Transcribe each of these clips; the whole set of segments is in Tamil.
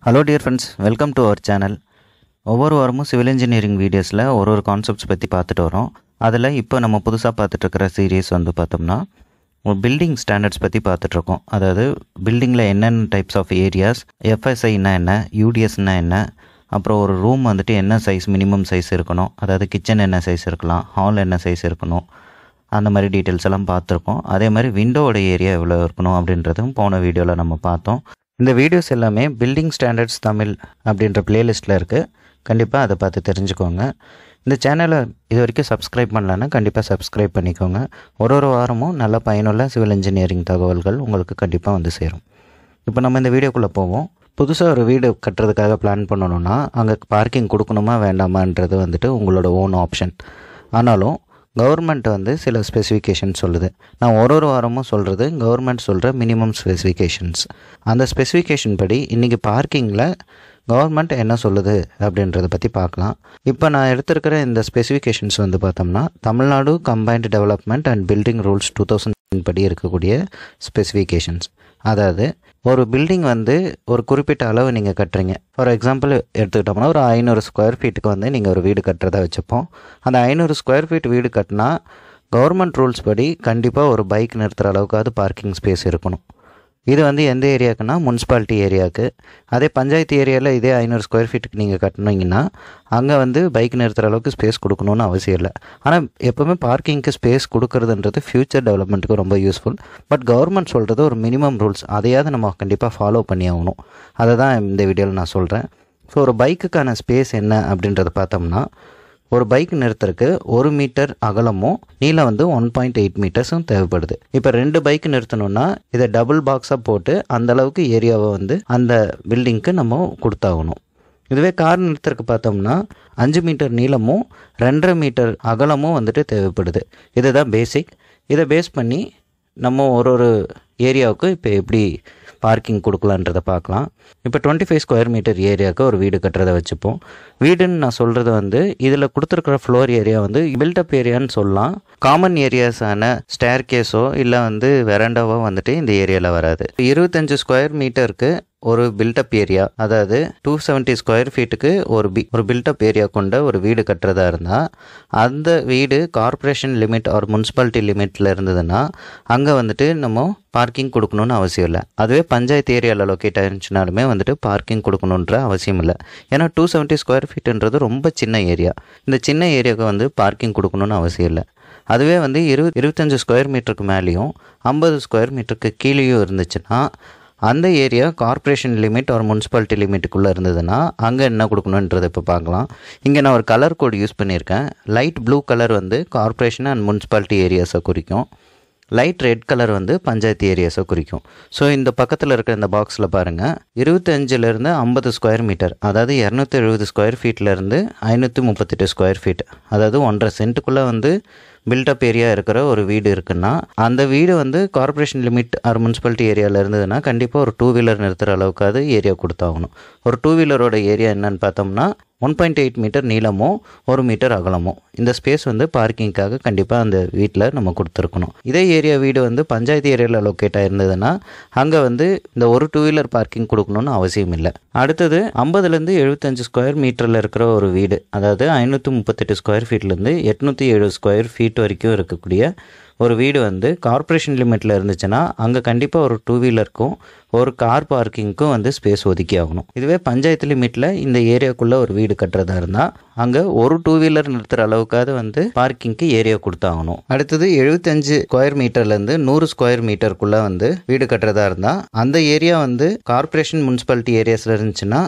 hello dear friends welcome to our channel ஒவ்வொரு வாரமும் சிவில் இன்ஜினியரிங் வீடியோஸில் ஒரு ஒரு கான்செப்ட்ஸ் பற்றி பார்த்துட்டு வரோம் அதில் இப்போ நம்ம புதுசாக பார்த்துட்ருக்கிற சீரீஸ் வந்து பார்த்தோம்னா பில்டிங் ஸ்டாண்டர்ட்ஸ் பற்றி பார்த்துட்ருக்கோம் அதாவது பில்டிங்கில் என்னென்ன டைப்ஸ் ஆஃப் ஏரியாஸ் எஃப்எஸ்ஐனா என்ன யூடிஎஸ்னா என்ன அப்புறம் ஒரு ரூம் வந்துட்டு என்ன சைஸ் மினிமம் சைஸ் இருக்கணும் அதாவது கிச்சன் என்ன சைஸ் இருக்கலாம் ஹால் என்ன சைஸ் இருக்கணும் அந்த மாதிரி டீட்டெயில்ஸ் எல்லாம் பார்த்துருக்கோம் அதே மாதிரி விண்டோவோட ஏரியா எவ்வளோ இருக்கணும் அப்படின்றதும் போன வீடியோவில் நம்ம பார்த்தோம் இந்த வீடியோஸ் எல்லாமே பில்டிங் ஸ்டாண்டர்ட்ஸ் தமிழ் அப்படின்ற பிளேலிஸ்ட்டில் இருக்குது கண்டிப்பாக அதை பார்த்து தெரிஞ்சுக்கோங்க இந்த சேனலை இது வரைக்கும் சப்ஸ்கிரைப் பண்ணலன்னா கண்டிப்பாக சப்ஸ்கிரைப் பண்ணிக்கோங்க ஒரு ஒரு வாரமும் நல்ல பயனுள்ள சிவில் இன்ஜினியரிங் தகவல்கள் உங்களுக்கு கண்டிப்பாக வந்து சேரும் இப்போ நம்ம இந்த வீடியோக்குள்ளே போவோம் புதுசாக ஒரு வீடு கட்டுறதுக்காக பிளான் பண்ணணும்னா அங்கே பார்க்கிங் கொடுக்கணுமா வேண்டாமான்றது வந்துட்டு உங்களோட ஓன் ஆப்ஷன் ஆனாலும் கவர்மெண்ட் வந்து சில ஸ்பெசிஃபிகேஷன் சொல்லுது நான் ஒரு ஒரு வாரமும் சொல்கிறது கவர்மெண்ட் சொல்கிற மினிமம் ஸ்பெசிஃபிகேஷன்ஸ் அந்த ஸ்பெசிஃபிகேஷன் படி இன்றைக்கி பார்க்கிங்கில் கவர்மெண்ட் என்ன சொல்லுது அப்படின்றத பற்றி பார்க்கலாம் இப்போ நான் எடுத்திருக்கிற இந்த ஸ்பெசிஃபிகேஷன்ஸ் வந்து பார்த்தோம்னா Tamil Nadu combined development and building rules two thousand படி இருக்கக்கூடிய ஸ்பெசிஃபிகேஷன்ஸ் அதாவது ஒரு பில்டிங் வந்து ஒரு குறிப்பிட்ட அளவு நீங்கள் கட்டுறீங்க ஃபார் எக்ஸாம்பிள் எடுத்துக்கிட்டோம்னா ஒரு ஐநூறு ஸ்கொயர் ஃபீட்டுக்கு வந்து நீங்கள் ஒரு வீடு கட்டுறதா வச்சுப்போம் அந்த ஐநூறு ஸ்கொயர் ஃபீட் வீடு கட்டினா கவர்மெண்ட் ரூல்ஸ் படி கண்டிப்பாக ஒரு பைக் நிறுத்துகிற அளவுக்காவது பார்க்கிங் ஸ்பேஸ் இருக்கணும் இது வந்து எந்த ஏரியாவுக்குன்னா முனிசிபாலிட்டி ஏரியாவுக்கு அதே பஞ்சாயத்து ஏரியாவில் இதே ஐநூறு ஸ்கொயர் ஃபீட்டுக்கு நீங்கள் கட்டினீங்கன்னா அங்கே வந்து பைக் நிறுத்துகிற அளவுக்கு ஸ்பேஸ் கொடுக்கணும்னு அவசியம் இல்லை ஆனால் எப்போவுமே பார்க்கிங்க்கு ஸ்பேஸ் கொடுக்கறதுன்றது ஃப்யூச்சர் டெவலப்மெண்ட்டுக்கு ரொம்ப யூஸ்ஃபுல் பட் கவர்மெண்ட் சொல்கிறது ஒரு மினிமம் ரூல்ஸ் அதையாவது நம்ம கண்டிப்பாக ஃபாலோ பண்ணி ஆகணும் அதை தான் இந்த வீடியோவில் நான் சொல்கிறேன் ஸோ ஒரு பைக்குக்கான ஸ்பேஸ் என்ன அப்படின்றத பார்த்தோம்னா ஒரு பைக் நிறுத்துறதுக்கு ஒரு மீட்டர் அகலமும் நீளம் வந்து ஒன் பாயிண்ட் எயிட் மீட்டர்ஸும் தேவைப்படுது இப்போ ரெண்டு பைக் நிறுத்தணும்னா இதை டபுள் பாக்ஸாக போட்டு அந்த அளவுக்கு ஏரியாவை வந்து அந்த பில்டிங்க்கு நம்ம கொடுத்தாகணும் இதுவே கார் நிறுத்துறதுக்கு பார்த்தோம்னா அஞ்சு மீட்டர் நீளமும் ரெண்டரை மீட்டர் அகலமும் வந்துட்டு தேவைப்படுது இதுதான் பேசிக் இதை பேஸ் பண்ணி நம்ம ஒரு ஒரு ஏரியாவுக்கு இப்போ எப்படி பார்க்கிங் கொடுக்கலான்றதை பார்க்கலாம் இப்போ டுவெண்ட்டி ஃபைவ் ஸ்கொயர் மீட்டர் ஏரியாவுக்கு ஒரு வீடு கட்டுறதை வச்சுப்போம் வீடுன்னு நான் சொல்கிறது வந்து இதில் கொடுத்துருக்குற ஃப்ளோர் ஏரியா வந்து பில்டப் ஏரியான்னு சொல்லலாம் காமன் ஏரியாஸான ஸ்டேர் கேஸோ இல்லை வந்து வெரண்டாவோ வந்துட்டு இந்த ஏரியாவில் வராது இருபத்தஞ்சு ஸ்கொயர் மீட்டருக்கு ஒரு பில்டப் ஏரியா அதாவது டூ செவன்ட்டி ஸ்கொயர் ஃபீட்டுக்கு ஒரு பி ஒரு பில்டப் ஏரியா கொண்ட ஒரு வீடு கட்டுறதா இருந்தால் அந்த வீடு கார்ப்பரேஷன் லிமிட் ஆர் முனிசிபாலிட்டி லிமிட்டில் இருந்ததுன்னா அங்கே வந்துட்டு நம்ம பார்க்கிங் கொடுக்கணும்னு அவசியம் இல்லை அதுவே பஞ்சாயத்து ஏரியாவில் லொக்கேட் ஆயிருந்துச்சுனாலுமே வந்துட்டு பார்க்கிங் கொடுக்கணுன்ற அவசியம் இல்லை ஏன்னா டூ செவன்ட்டி ஸ்கொயர் ஃபீட்டுன்றது ரொம்ப சின்ன ஏரியா இந்த சின்ன ஏரியாவுக்கு வந்து பார்க்கிங் கொடுக்கணும்னு அவசியம் இல்லை அதுவே வந்து இரு இருபத்தஞ்சு ஸ்கொயர் மீட்டருக்கு மேலேயும் ஐம்பது ஸ்கொயர் மீட்டருக்கு கீழேயும் இருந்துச்சுன்னா அந்த ஏரியா கார்ப்பரேஷன் லிமிட் ஒரு முனிசிபாலிட்டி லிமிட்டுக்குள்ளே இருந்ததுன்னா அங்கே என்ன கொடுக்கணுன்றதை இப்போ பார்க்கலாம் இங்கே நான் ஒரு கலர் கோடு யூஸ் பண்ணியிருக்கேன் லைட் ப்ளூ கலர் வந்து கார்ப்பரேஷன் அண்ட் முனிசிபாலிட்டி ஏரியாஸை குறிக்கும் லைட் ரெட் கலர் வந்து பஞ்சாயத்து ஏரியாஸை குறிக்கும் ஸோ இந்த பக்கத்தில் இருக்கிற இந்த பாக்ஸில் பாருங்கள் இருபத்தஞ்சிலேருந்து ஐம்பது ஸ்கொயர் மீட்டர் அதாவது இரநூத்தி எழுபது ஸ்கொயர் ஃபீட்லேருந்து ஐநூற்றி முப்பத்தெட்டு ஸ்கொயர் ஃபீட் அதாவது ஒன்றரை சென்ட்டுக்குள்ளே வந்து பில்டப் ஏரியா இருக்கிற ஒரு வீடு இருக்குன்னா அந்த வீடு வந்து கார்ப்பரேஷன் லிமிட் ஆர் முனிசிபாலிட்டி ஏரியாவில் இருந்ததுன்னா கண்டிப்பாக ஒரு டூ வீலர் நிறுத்துகிற அளவுக்காவது ஏரியா கொடுத்தாகணும் ஒரு டூ வீலரோட ஏரியா என்னன்னு பார்த்தோம்னா ஒன் பாயிண்ட் எயிட் மீட்டர் நீளமும் ஒரு மீட்டர் அகலமும் இந்த ஸ்பேஸ் வந்து பார்க்கிங்க்காக கண்டிப்பாக அந்த வீட்டில் நம்ம கொடுத்துருக்கணும் இதே ஏரியா வீடு வந்து பஞ்சாயத்து ஏரியாவில் லொக்கேட் ஆயிருந்ததுன்னா அங்கே வந்து இந்த ஒரு டூ வீலர் பார்க்கிங் கொடுக்கணும்னு அவசியம் இல்லை அடுத்தது ஐம்பதுலேருந்து எழுபத்தஞ்சு ஸ்கொயர் மீட்டரில் இருக்கிற ஒரு வீடு அதாவது ஐநூற்றி முப்பத்தெட்டு ஸ்கொயர் ஃபீட்லேருந்து எட்நூற்றி எழுபது ஸ்கொயர் ஃபீட் வரைக்கும் இருக்கக்கூடிய ஒரு வீடு வந்து கார்ப்பரேஷன் லிமிட்டில் இருந்துச்சுன்னா அங்கே கண்டிப்பாக ஒரு டூ வீலருக்கும் ஒரு கார் பார்க்கிங்க்கும் வந்து ஸ்பேஸ் ஒதுக்கி ஆகணும் இதுவே பஞ்சாயத்து லிமிட்டில் இந்த ஏரியாக்குள்ளே ஒரு வீடு கட்டுறதா இருந்தால் அங்கே ஒரு டூ வீலர் நிறுத்துகிற அளவுக்காவது வந்து பார்க்கிங்க்கு ஏரியா கொடுத்தாகணும் அடுத்தது எழுபத்தஞ்சு ஸ்கொயர் மீட்டர்லேருந்து நூறு ஸ்கொயர் மீட்டருக்குள்ளே வந்து வீடு கட்டுறதா இருந்தால் அந்த ஏரியா வந்து கார்ப்பரேஷன் முனிசிபாலிட்டி ஏரியாஸில் இருந்துச்சுன்னா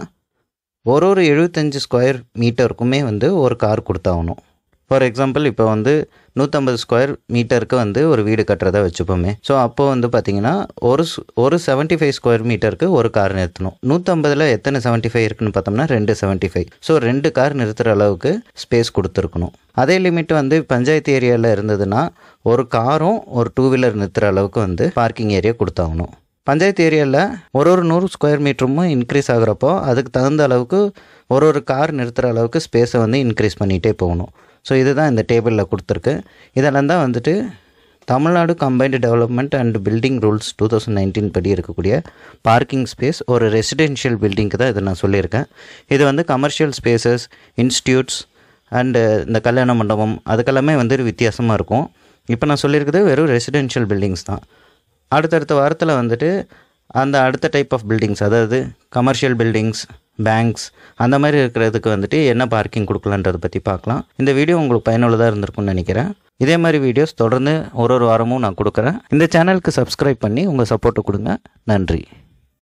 ஒரு ஒரு எழுபத்தஞ்சு ஸ்கொயர் மீட்டருக்குமே வந்து ஒரு கார் கொடுத்தாகணும் ஃபார் எக்ஸாம்பிள் இப்போ வந்து நூற்றம்பது ஸ்கொயர் மீட்டருக்கு வந்து ஒரு வீடு கட்டுறதா வச்சுப்போமே ஸோ அப்போ வந்து பார்த்தீங்கன்னா ஒரு ஒரு செவன்ட்டி ஃபைவ் ஸ்கொயர் மீட்டருக்கு ஒரு கார் நிறுத்தணும் நூற்றம்பதில் எத்தனை செவன்ட்டி ஃபைவ் இருக்குன்னு பார்த்தோம்னா ரெண்டு செவன்ட்டி ஃபைவ் ஸோ ரெண்டு கார் நிறுத்துகிற அளவுக்கு ஸ்பேஸ் கொடுத்துருக்கணும் அதே லிமிட் வந்து பஞ்சாயத்து ஏரியாவில் இருந்ததுன்னா ஒரு காரும் ஒரு டூ வீலர் நிறுத்துகிற அளவுக்கு வந்து பார்க்கிங் ஏரியா கொடுத்தாகணும் பஞ்சாயத்து ஏரியாவில் ஒரு ஒரு நூறு ஸ்கொயர் மீட்டரும் இன்க்ரீஸ் ஆகுறப்போ அதுக்கு தகுந்த அளவுக்கு ஒரு ஒரு கார் நிறுத்துகிற அளவுக்கு ஸ்பேஸை வந்து இன்க்ரீஸ் பண்ணிகிட்டே போகணும் ஸோ இதுதான் இந்த டேபிளில் கொடுத்துருக்கு இதெல்லாம் தான் வந்துட்டு Tamil Nadu combined development and building rules two thousand nineteen படி இருக்கக்கூடிய பார்க்கிங் ஸ்பேஸ் ஒரு ரெசிடென்ஷியல் பில்டிங்க்கு தான் இதை நான் சொல்லியிருக்கேன் இது வந்து கமர்ஷியல் ஸ்பேசஸ் இன்ஸ்டியூட்ஸ் அண்டு இந்த கல்யாண மண்டபம் அதுக்கெல்லாமே வந்து வித்தியாசமாக இருக்கும் இப்போ நான் சொல்லியிருக்கிறது வெறும் ரெசிடென்ஷியல் பில்டிங்ஸ் தான் அடுத்தடுத்த வாரத்தில் வந்துட்டு அந்த அடுத்த டைப் ஆஃப் பில்டிங்ஸ் அதாவது கமர்ஷியல் பில்டிங்ஸ் பேங்க்ஸ் அந்த மாதிரி இருக்கிறதுக்கு வந்துட்டு என்ன பார்க்கிங் கொடுக்கலான்றதை பற்றி பார்க்கலாம் இந்த வீடியோ உங்களுக்கு பயனுள்ளதாக இருந்திருக்கும்னு நினைக்கிறேன் இதே மாதிரி வீடியோஸ் தொடர்ந்து ஒரு ஒரு வாரமும் நான் கொடுக்குறேன் இந்த சேனலுக்கு சப்ஸ்கிரைப் பண்ணி உங்கள் சப்போர்ட்டை கொடுங்க நன்றி